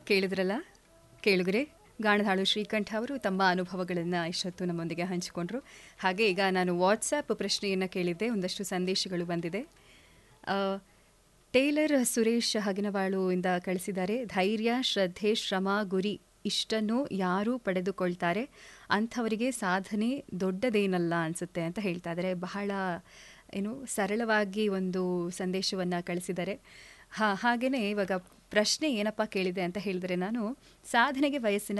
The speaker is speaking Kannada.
ಕೇಳಿದ್ರಲ್ಲ ಕೇಳುಗರೆ ಗಾಣದಾಳು ಶ್ರೀಕಂಠ ಅವರು ತಮ್ಮ ಅನುಭವಗಳನ್ನು ಇಷ್ಟೊತ್ತು ನಮ್ಮೊಂದಿಗೆ ಹಂಚಿಕೊಂಡ್ರು ಹಾಗೆ ಈಗ ನಾನು ವಾಟ್ಸ್ಆ್ಯಪ್ ಪ್ರಶ್ನೆಯನ್ನು ಕೇಳಿದ್ದೆ ಒಂದಷ್ಟು ಸಂದೇಶಗಳು ಬಂದಿದೆ ಆ, ಟೇಲರ್ ಸುರೇಶ್ ಹಗಿನವಾಳು ಇಂದ ಕಳಿಸಿದ್ದಾರೆ ಧೈರ್ಯ ಶ್ರದ್ಧೆ ಶ್ರಮ ಗುರಿ ಇಷ್ಟನ್ನು ಯಾರು ಪಡೆದುಕೊಳ್ತಾರೆ ಅಂಥವರಿಗೆ ಸಾಧನೆ ದೊಡ್ಡದೇನಲ್ಲ ಅನಿಸುತ್ತೆ ಅಂತ ಹೇಳ್ತಾ ಇದ್ದಾರೆ ಬಹಳ ಏನು ಸರಳವಾಗಿ ಒಂದು ಸಂದೇಶವನ್ನು ಕಳಿಸಿದ್ದಾರೆ ಹಾ ಹಾಗೆಯೇ ಇವಾಗ ಪ್ರಶ್ನೆ ಏನಪ್ಪ ಕೇಳಿದೆ ಅಂತ ಹೇಳಿದರೆ ನಾನು ಸಾಧನೆಗೆ ವಯಸ್ಸಿನ